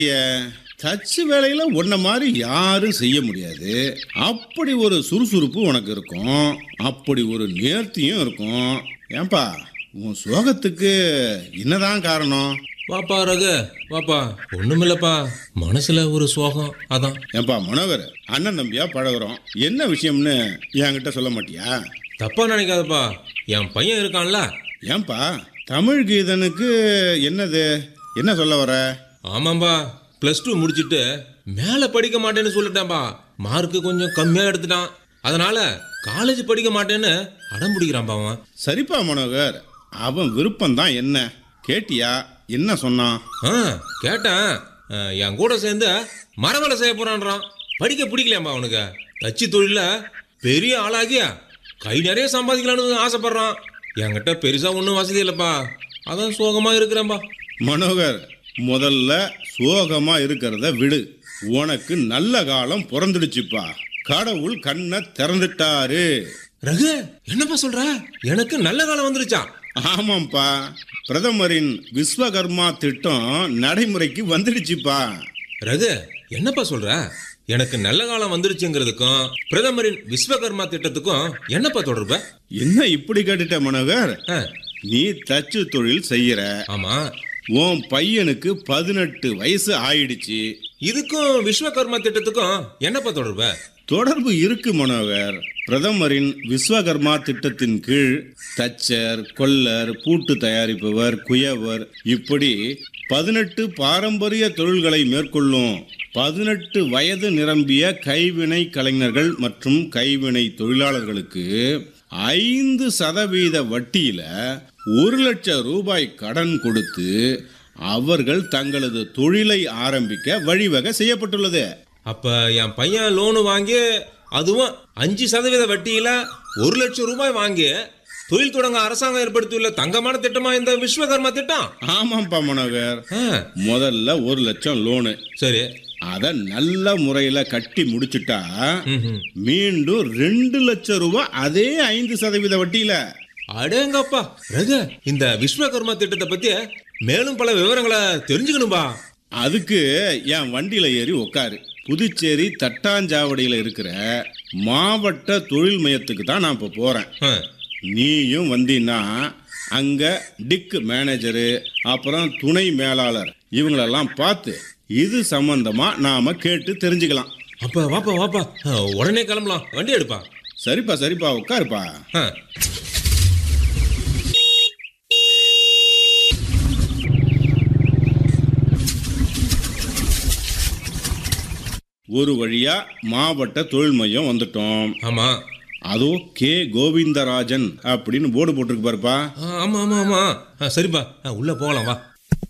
தச்சு வேலையில உன்ன மாதிரி யாரும் செய்ய முடியாது அப்படி ஒரு சுறுசுறுப்பு உனக்கு இருக்கும் அப்படி ஒரு நேர்த்தியும் இருக்கும் ஏன்பா உன் சோகத்துக்கு என்னதான் காரணம் வாப்பா ரகு வாப்பா ஒண்ணுமில்லப்பா மனசுல ஒரு சோகம் அதான் ஏன்பா மனோகர் அண்ணன் தம்பியா பழகுறோம் என்ன விஷயம்னு என்கிட்ட சொல்ல மாட்டியா தப்பா நினைக்காதப்பா என் பையன் இருக்கான்ல ஏன்பா தமிழ் கீதனுக்கு என்னது என்ன சொல்ல வர ஆமாம்பா ப்ளஸ் டூ முடிச்சிட்டு மேலே படிக்க மாட்டேன்னு சொல்லிட்டேன்பா மார்க்கு கொஞ்சம் கம்மியாக எடுத்துட்டான் அதனால காலேஜ் படிக்க மாட்டேன்னு அடம் பிடிக்கிறான்பா அவன் சரிப்பா மனோகர் அவன் விருப்பம்தான் என்ன கேட்டியா என்ன சொன்னான் ஆ கேட்டேன் அஹ், என் கூட சேர்ந்து மரவேலை செய்ய போறான்றான் படிக்க பிடிக்கலையாம்பா அவனுக்கு தச்சு தொழில பெரிய ஆளாகிய கை நிறைய சம்பாதிக்கலாம்னு ஆசைப்படுறான் என்கிட்ட பெருசா ஒன்றும் வசதி இல்லைப்பா அதான் சோகமா இருக்கிறேன்பா மனோகர் முதல்ல சோகமா இருக்கிறத விடு உனக்கு நல்ல காலம் பிறந்துடுச்சுப்பா கடவுள் கண்ணை திறந்துட்டாரு ரகு என்னப்பா சொல்ற எனக்கு நல்ல காலம் வந்துருச்சான் ஆமாம்ப்பா பிரதமரின் விஸ்வகர்மா திட்டம் நடைமுறைக்கு வந்துடுச்சுப்பா ரகு என்னப்பா சொல்ற எனக்கு நல்ல காலம் வந்துருச்சுங்கிறதுக்கும் பிரதமரின் விஸ்வகர்மா திட்டத்துக்கும் என்னப்பா தொடர்பு என்ன இப்படி கேட்டுட்ட மனோகர் ஆ, நீ தச்சு தொழில் செய்யற ஆமா உன் பையனுக்கு பதினெட்டு வயசு ஆயிடுச்சு இதுக்கும் விஸ்வகர்மா திட்டத்துக்கும் என்னப்பா தொடர்பு தொடர்பு இருக்கு மனோகர் பிரதமரின் விஸ்வகர்மா திட்டத்தின் கீழ் தச்சர் கொல்லர் பூட்டு தயாரிப்பவர் குயவர் இப்படி பதினெட்டு பாரம்பரிய தொழில்களை மேற்கொள்ளும் பதினெட்டு வயது நிரம்பிய கைவினை கலைஞர்கள் மற்றும் கைவினை தொழிலாளர்களுக்கு ஐந்து சதவீத வட்டியில ஒரு லட்சம் ரூபாய் கடன் கொடுத்து அவர்கள் தங்களது தொழிலை ஆரம்பிக்க வழிவகை செய்யப்பட்டுள்ளது அப்ப என் பையன் லோனு வாங்கி அதுவும் அஞ்சு சதவீத வட்டியில ஒரு லட்சம் ரூபாய் வாங்கி தொழில் தொடங்க அரசாங்கம் ஏற்படுத்தியுள்ள தங்கமான திட்டமா இந்த விஸ்வகர்மா திட்டம் ஆமாம்ப்பா மனோகர் ஆ, முதல்ல ஒரு லட்சம் லோனு சரி அதை நல்ல முறையில கட்டி முடிச்சுட்டா ம்ஹும். மீண்டும் ரெண்டு லட்சம் ரூபாய் அதே ஐந்து சதவீத வட்டியில அடேங்கப்பா ரகு இந்த விஸ்வகர்மா திட்டத்தை பத்தி மேலும் பல விவரங்களை தெரிஞ்சுக்கணும்பா அதுக்கு என் வண்டியில ஏறி உக்காரு புதுச்சேரி தட்டாஞ்சாவடியில இருக்கிற மாவட்ட தொழில் மையத்துக்கு தான் நான் இப்போ போறேன் ஆ, நீயும் வந்தீன்னா அங்க டிக் மேனேஜரு அப்புறம் துணை மேலாளர் இவங்களெல்லாம் பார்த்து இது சம்பந்தமா நாம கேட்டு தெரிஞ்சுக்கலாம் அப்ப வாப்பா வாப்பா ஆ, உடனே கிளம்பலாம் வண்டி எடுப்பா சரிப்பா சரிப்பா உட்காருப்பா ஆ, ஒரு வழியா மாவட்ட தொழில் மையம் வந்துட்டோம் ஆமா அதோ கே கோவிந்தராஜன் அப்படின்னு போர்டு போட்டிருக்கு பாருப்பா ஆ, ஆமா ஆமா ஆமா ஆ, சரிப்பா ஆ, உள்ள போகலாம் வா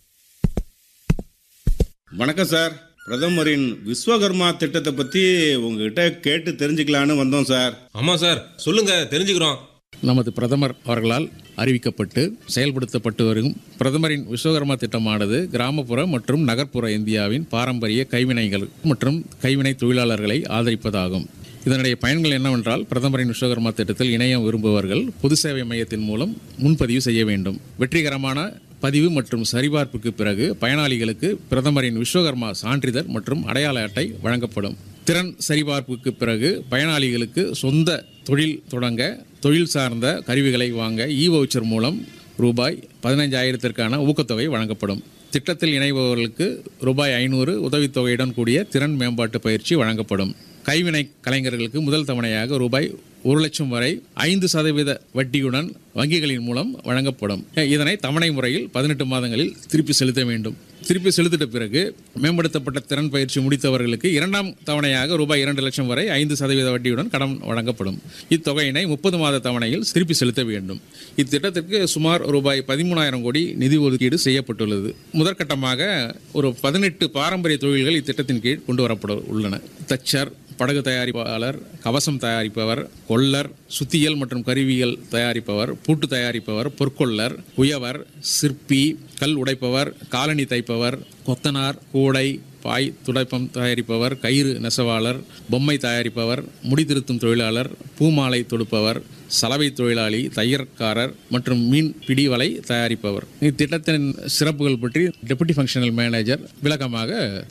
வணக்கம் சார் பிரதமரின் விஸ்வகர்மா திட்டத்தை பத்தி உங்ககிட்ட கேட்டு தெரிஞ்சுக்கலான்னு வந்தோம் சார் ஆமா சார் சொல்லுங்க தெரிஞ்சுக்கிறோம் நமது பிரதமர் அவர்களால் அறிவிக்கப்பட்டு செயல்படுத்தப்பட்டு வரும் பிரதமரின் விஸ்வகர்மா திட்டமானது கிராமப்புற மற்றும் நகர்ப்புற இந்தியாவின் பாரம்பரிய கைவினைகள் மற்றும் கைவினை தொழிலாளர்களை ஆதரிப்பதாகும் இதனுடைய பயன்கள் என்னவென்றால் பிரதமரின் விஸ்வகர்மா திட்டத்தில் இணைய விரும்புபவர்கள் பொது சேவை மையத்தின் மூலம் முன்பதிவு செய்ய வேண்டும் வெற்றிகரமான பதிவு மற்றும் சரிபார்ப்புக்கு பிறகு பயனாளிகளுக்கு பிரதமரின் விஸ்வகர்மா சான்றிதழ் மற்றும் அடையாள அட்டை வழங்கப்படும் திறன் சரிபார்ப்புக்கு பிறகு பயனாளிகளுக்கு சொந்த தொழில் தொடங்க தொழில் சார்ந்த கருவிகளை வாங்க இ வவுச்சர் மூலம் ரூபாய் பதினைஞ்சாயிரத்திற்கான ஊக்கத்தொகை வழங்கப்படும் திட்டத்தில் இணைபவர்களுக்கு ரூபாய் ஐநூறு உதவித்தொகையுடன் கூடிய திறன் மேம்பாட்டு பயிற்சி வழங்கப்படும் கைவினை கலைஞர்களுக்கு முதல் தவணையாக ரூபாய் ஒரு லட்சம் வரை ஐந்து சதவீத வட்டியுடன் வங்கிகளின் மூலம் வழங்கப்படும் இதனை தவணை முறையில் பதினெட்டு மாதங்களில் திருப்பி செலுத்த வேண்டும் திருப்பி செலுத்திட்ட பிறகு மேம்படுத்தப்பட்ட திறன் பயிற்சி முடித்தவர்களுக்கு இரண்டாம் தவணையாக ரூபாய் இரண்டு லட்சம் வரை ஐந்து சதவீத வட்டியுடன் கடன் வழங்கப்படும் இத்தொகையினை முப்பது மாத தவணையில் திருப்பி செலுத்த வேண்டும் இத்திட்டத்திற்கு சுமார் ரூபாய் பதிமூணாயிரம் கோடி நிதி ஒதுக்கீடு செய்யப்பட்டுள்ளது முதற்கட்டமாக ஒரு பதினெட்டு பாரம்பரிய தொழில்கள் இத்திட்டத்தின் கீழ் கொண்டு வரப்பட உள்ளன தச்சர் படகு தயாரிப்பாளர் கவசம் தயாரிப்பவர் கொல்லர் சுத்தியல் மற்றும் கருவிகள் தயாரிப்பவர் பூட்டு தயாரிப்பவர் பொற்கொல்லர் குயவர் சிற்பி கல் உடைப்பவர் காலணி தைப்பவர் கொத்தனார் கூடை பாய் துடைப்பம் தயாரிப்பவர் கயிறு நெசவாளர் பொம்மை தயாரிப்பவர் முடிதிருத்தும் தொழிலாளர் பூமாலை தொடுப்பவர் சலவை தொழிலாளி தையற்காரர் மற்றும் மீன் பிடி வலை தயாரிப்பவர் இத்திட்டத்தின் சிறப்புகள் பற்றி டெபுட்டி ஃபங்க்ஷனல் மேனேஜர் விளக்கமாக